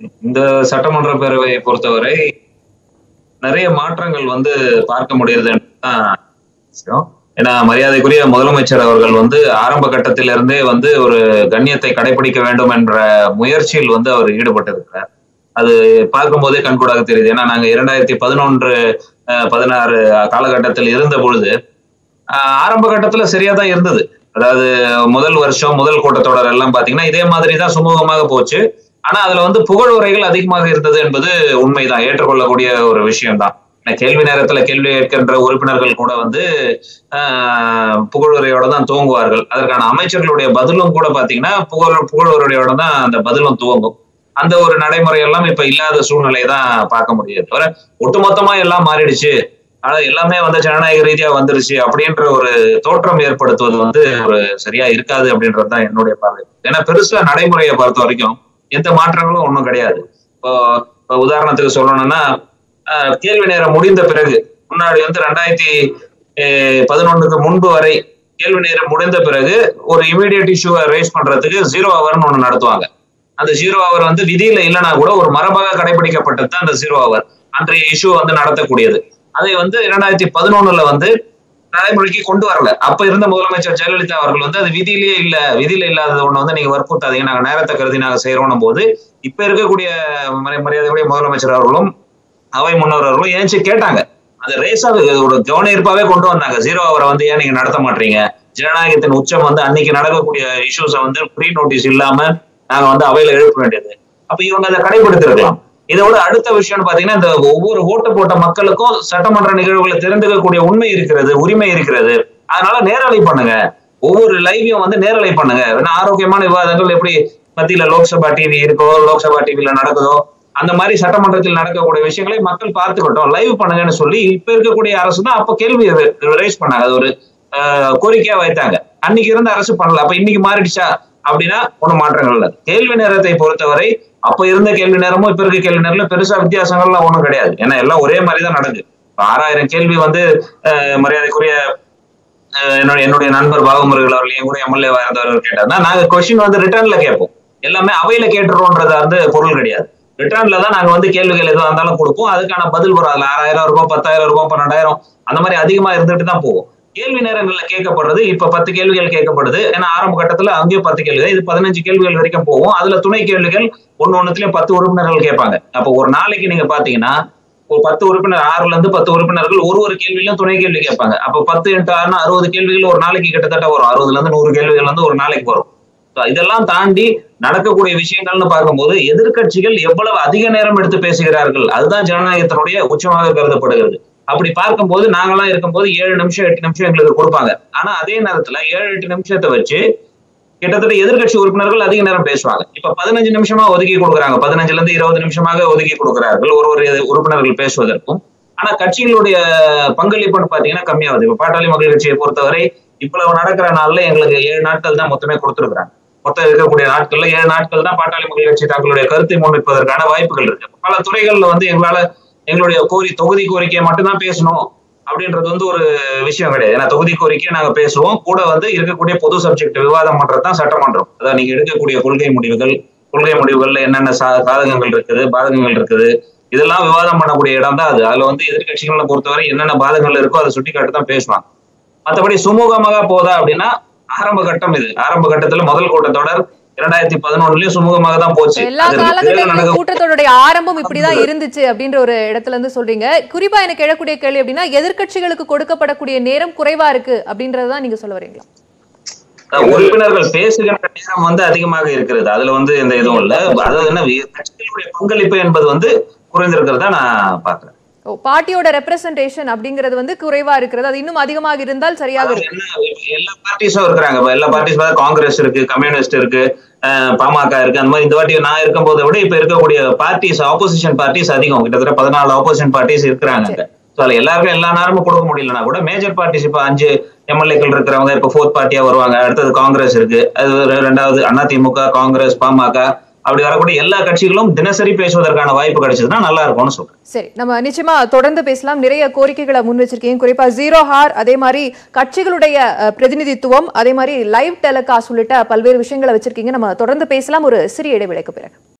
இந்த சட்டமன்ற பேரவையை பொறுத்தவரை நிறைய மாற்றங்கள் வந்து பார்க்க முடியுதுன்னு தான் விஷயம் ஏன்னா மரியாதைக்குரிய முதலமைச்சர் அவர்கள் வந்து ஆரம்ப கட்டத்திலிருந்தே வந்து ஒரு கண்ணியத்தை கடைபிடிக்க வேண்டும் என்ற முயற்சியில் வந்து அவர் ஈடுபட்டிருக்கிறார் அது பார்க்கும்போதே கண்கூடாக தெரியுது ஏன்னா நாங்க இரண்டாயிரத்தி பதினொன்று பதினாறு காலகட்டத்தில் இருந்த பொழுது ஆஹ் ஆரம்ப கட்டத்துல சரியா தான் இருந்தது அதாவது முதல் வருஷம் முதல் கூட்டத்தொடர் எல்லாம் பாத்தீங்கன்னா இதே மாதிரி தான் சுமூகமாக போச்சு ஆனா அதுல வந்து புகழ் உரைகள் அதிகமாக இருந்தது என்பது உண்மைதான் ஏற்றுக்கொள்ளக்கூடிய ஒரு விஷயம்தான் ஏன்னா கேள்வி நேரத்துல கேள்வி கேட்கின்ற உறுப்பினர்கள் கூட வந்து ஆஹ் புகழுரையோட தான் துவங்குவார்கள் அதற்கான அமைச்சர்களுடைய பதிலும் கூட பாத்தீங்கன்னா புகழ் புகழுரையோட தான் அந்த பதிலும் துவங்கும் அந்த ஒரு நடைமுறை எல்லாம் இப்ப இல்லாத சூழ்நிலையை தான் பார்க்க முடியுது தவிர ஒட்டுமொத்தமா எல்லாம் மாறிடுச்சு ஆனா எல்லாமே வந்து ஜனநாயக ரீதியா வந்துருச்சு அப்படின்ற ஒரு தோற்றம் ஏற்படுத்துவது வந்து ஒரு சரியா இருக்காது அப்படின்றது தான் என்னுடைய பார்வை ஏன்னா பெருசா நடைமுறையை பொறுத்த வரைக்கும் எந்த மாற்றங்களும் ஒன்றும் கிடையாது இப்போ இப்போ உதாரணத்துக்கு சொல்லணும்னா ஆஹ் கேள்வி நேரம் முடிந்த பிறகு முன்னாடி வந்து ரெண்டாயிரத்தி பதினொன்னுக்கு முன்பு வரை கேள்வி நேரம் முடிந்த பிறகு ஒரு இமீடியட் இஷ்யூவை ரைஸ் பண்றதுக்கு ஜீரோ ஹவர்னு ஒண்ணு நடத்துவாங்க அந்த ஜீரோ ஹவர் வந்து விதியில இல்லைன்னா கூட ஒரு மரபாக கடைபிடிக்கப்பட்டது தான் அந்த ஜீரோ ஹவர் அன்றைய இஷ்யூ வந்து நடத்தக்கூடியது அதை வந்து இரண்டாயிரத்தி பதினொன்னுல வந்து நடைமுறைக்கு கொண்டு வரல அப்ப இருந்த முதலமைச்சர் ஜெயலலிதா அவர்கள் வந்து அது விதியிலேயே இல்ல விதியில இல்லாதது ஒண்ணு வந்து நீங்க வற்புறுத்தாதீங்க நாங்க நேரத்தை கருதி நாங்க செய்யறோம் போது இப்ப இருக்கக்கூடிய மரி- மரியாதைக்குரிய முதலமைச்சர் அவர்களும் அவை முன்னோர் அவர்களும் ஏன்ச்சு கேட்டாங்க அது ரேஸா ஒரு கவனிப்பாவே கொண்டு வந்தாங்க ஜீரோ அவரை வந்து ஏன் நீங்க நடத்த மாட்டீங்க ஜனநாயகத்தின் உச்சம் வந்து அன்னைக்கு நடக்கக்கூடிய இஷ்யூஸை வந்து ப்ரீ நோட்டீஸ் இல்லாம நாங்க வந்து அவையில எழுப்ப வேண்டியது அப்ப இவங்க அதை கடைபிடித்திருக்கலாம் இதோட அடுத்த விஷயம்னு பாத்தீங்கன்னா இந்த ஒவ்வொரு ஓட்டு போட்ட மக்களுக்கும் சட்டமன்ற நிகழ்வுகளை தெரிந்துக்கக்கூடிய உண்மை இருக்கிறது உரிமை இருக்கிறது அதனால நேரலை பண்ணுங்க ஒவ்வொரு லைவையும் வந்து நேரலை பண்ணுங்க ஏன்னா ஆரோக்கியமான விவாதங்கள் எப்படி மத்தியில லோக்சபா டிவி இருக்கோ லோக்சபா டிவில நடக்குதோ அந்த மாதிரி சட்டமன்றத்தில் நடக்கக்கூடிய விஷயங்களை மக்கள் பார்த்துக்கிட்டோம் லைவ் பண்ணுங்கன்னு சொல்லி இப்ப இருக்கக்கூடிய அரசு தான் அப்ப கேள்வி ரைஸ் பண்ணாங்க அது ஒரு ஆஹ், கோரிக்கையா வைத்தாங்க அன்னைக்கு இருந்த அரசு பண்ணல அப்ப இன்னைக்கு மாறிடுச்சா அப்படின்னா ஒண்ணும் மாற்றங்கள் இல்லை கேள்வி நேரத்தை பொறுத்தவரை அப்ப இருந்த கேள்வி நேரமும் இப்ப இருக்க கேள்வி நேரம்ல பெருசா வித்தியாசங்கள்லாம் ஒண்ணும் கிடையாது ஏன்னா எல்லாம் ஒரே மாதிரி தான் நடக்குது இப்ப ஆறாயிரம் கேள்வி வந்து ஆஹ், மரியாதைக்குரிய ஆஹ், என்னுடைய என்னுடைய நண்பர் பாபுமுருகல் அவர்கள் என் கூட எம்எல்ஏ இருந்தவர் கேட்டாருன்னா நாங்க கொஸ்டின் வந்து ரிட்டர்ன்ல கேட்போம் எல்லாமே அவையில கேட்டுறோன்றது வந்து பொருள் கிடையாது ரிட்டர்ன்ல தான் நாங்க வந்து கேள்விகள் எதுவாக இருந்தாலும் கொடுப்போம் அதுக்கான பதில் வரும் அதுல ஆறாயிரம் இருக்கும் பத்தாயிரம் இருக்கும் பன்னெண்டாயிரம் அந்த மாதிரி அதிகமா இருந்துட்டு தான் போகும் கேள்வி நேரங்கள்ல கேட்கப்படுறது இப்ப பத்து கேள்விகள் கேட்கப்படுது ஏன்னா ஆரம்ப கட்டத்துல அங்கேயும் பத்து கேள்விகள் இது பதினஞ்சு கேள்விகள் வரைக்கும் போகும் அதுல துணை கேள்விகள் ஒன்னு ஒண்ணுலயும் பத்து உறுப்பினர்கள் கேட்பாங்க அப்போ ஒரு நாளைக்கு நீங்க பாத்தீங்கன்னா ஒரு பத்து உறுப்பினர் ஆறுல இருந்து பத்து உறுப்பினர்கள் ஒரு ஒரு கேள்வியிலும் துணை கேள்வி கேட்பாங்க அப்ப பத்து இன்ட்டு ஆறுனா அறுபது கேள்விகள் ஒரு நாளைக்கு கிட்டத்தட்ட வரும் அறுபதுல இருந்து நூறு கேள்விகள் வந்து ஒரு நாளைக்கு வரும் So இதெல்லாம் தாண்டி நடக்கக்கூடிய விஷயங்கள்னு பார்க்கும்போது எதிர்க்கட்சிகள் எவ்வளவு அதிக நேரம் எடுத்து பேசுகிறார்கள் அதுதான் ஜனநாயகத்தினுடைய உச்சமாக கருதப்படுகிறது அப்படி பார்க்கும்போது நாங்கெல்லாம் இருக்கும்போது ஏழு நிமிஷம் எட்டு நிமிஷம் எங்களுக்கு கொடுப்பாங்க ஆனா அதே நேரத்துல ஏழு எட்டு நிமிஷத்தை வச்சு கிட்டத்தட்ட எதிர்க்கட்சி உறுப்பினர்கள் அதிக நேரம் பேசுவாங்க இப்ப பதினஞ்சு நிமிஷமா ஒதுக்கி கொடுக்குறாங்க பதினஞ்சுல இருந்து இருபது நிமிஷமாக ஒதுக்கி கொடுக்கிறார்கள் ஒரு ஒரு உறுப்பினர்கள் பேசுவதற்கும் ஆனா கட்சிகளுடைய பங்களிப்புன்னு பாத்தீங்கன்னா கம்மியாகுது இப்ப பாட்டாளி மக்கள் கட்சியை பொறுத்தவரை இவ்வளவு நடக்கிற நாள்ல எங்களுக்கு ஏழு நாட்கள் தான் மொத்தமே கொடுத்துருக்காங்க மொத்தம் இருக்கக்கூடிய நாட்கள்ல ஏழு நாட்கள் தான் பாட்டாளி மக்கள் கட்சி தங்களுடைய கருத்தை முன்வைப்பதற்கான வாய்ப்புகள் இருக்கு பல துறைகள்ல வந்து எங்களால எங்களுடைய கோரி தொகுதி கோரிக்கையை மட்டும்தான் பேசணும் அப்படின்றது வந்து ஒரு விஷயம் கிடையாது ஏன்னா தொகுதி கோரிக்கையை நாங்க பேசுவோம் கூட வந்து இருக்கக்கூடிய பொது சப்ஜெக்ட் விவாதம் பண்றது தான் சட்டமன்றம் அதான் நீங்க எடுக்கக்கூடிய கொள்கை முடிவுகள் கொள்கை முடிவுகள்ல என்னென்ன சா சாதகங்கள் இருக்குது பாதகங்கள் இருக்குது இதெல்லாம் விவாதம் பண்ணக்கூடிய இடம் தான் அது அதுல வந்து எதிர்கட்சிகளை பொறுத்தவரை என்னென்ன பாதகங்கள் இருக்கோ அதை சுட்டி காட்டு தான் பேசுவாங்க மற்றபடி சுமூகமாக போதா அப்படின்னா ஆரம்ப கட்டம் இது ஆரம்ப கட்டத்துல முதல் கூட்டத்தொடர் இரண்டாயிரத்தி பதினொன்னுலயும் சுமூகமாக தான் போச்சு எல்லா அதற்கு பிறகு காலகட்டத்திலும் நடக்க கூட்டத்தோடைய ஆரம்பம் இப்படிதான் இருந்துச்சு அப்படின்ற ஒரு இடத்துல இருந்து சொல்றீங்க குறிப்பா எனக்கு எழக்கூடிய கேள்வி அப்படின்னா எதிர்க்கட்சிகளுக்கு கொடுக்கப்படக்கூடிய நேரம் குறைவா இருக்கு அப்படின்றதுதான் நீங்க சொல்ல வரீங்களா அஹ் உறுப்பினர்கள் பேசுகின்ற நேரம் வந்து அதிகமாக இருக்கிறது அதுல வந்து எந்த இதுவும் இல்ல அதாவது என்ன வி- கட்சிகளுடைய பங்களிப்பு என்பது வந்து குறைந்திருக்கிறதா நான் பாக்குறேன் ஓ பார்ட்டியோட ரெப்ரசன்டேஷன் அப்படிங்கிறது வந்து குறைவா இருக்கிறது அது இன்னும் அதிகமாக இருந்தால் சரியாக அதாவது இருக்கும் என்ன இப்ப எல்லா பார்ட்டிஸும் இருக்கிறாங்க இப்ப எல்லா பார்ட்டிஸ் பார்த்தா காங்கிரஸ் இருக்கு கம்யூனிஸ்ட் இருக்கு அஹ் பாமக இருக்கு அந்த மாதிரி இந்த வாட்டி நான் இருக்கும் போதை விட இப்ப இருக்கக்கூடிய பார்ட்டிஸ் ஆப்போசிஷன் பார்ட்டிஸ் அதிகம் கிட்டத்தட்ட பதினாலு ஆப்போசிஷன் பார்ட்டிஸ் இருக்கிறாங்க அங்க ஸோ அதுல எல்லாருக்கும் எல்லா நேரமும் கொடுக்க முடியலனா கூட மேஜர் பார்ட்டிஸ் இப்ப அஞ்சு எம்எல்ஏக்கள் இருக்கிறவங்க இப்ப ஃபோர்த் பார்ட்டியா வருவாங்க அடுத்தது காங்கிரஸ் இருக்கு அது ஒரு ரெண்டாவது அதிமுக காங்கிரஸ் பாமக அப்படி வரக்கூடிய எல்லா கட்சிகளும் தினசரி பேசுவதற்கான வாய்ப்பு கிடைச்சதுன்னா நல்லா இருக்கும்னு சொல்றேன் சரி நம்ம நிச்சயமா தொடர்ந்து பேசலாம் நிறைய கோரிக்கைகளை முன் வச்சிருக்கீங்க குறிப்பா ஜீரோ ஹார் அதே மாதிரி கட்சிகளுடைய அஹ், பிரதிநிதித்துவம் அதே மாதிரி லைவ் டெலிகாஸ்ட் உள்ளிட்ட பல்வேறு விஷயங்களை வச்சிருக்கீங்க நம்ம தொடர்ந்து பேசலாம் ஒரு சிறிய இடைவேளைக்கு பிறகு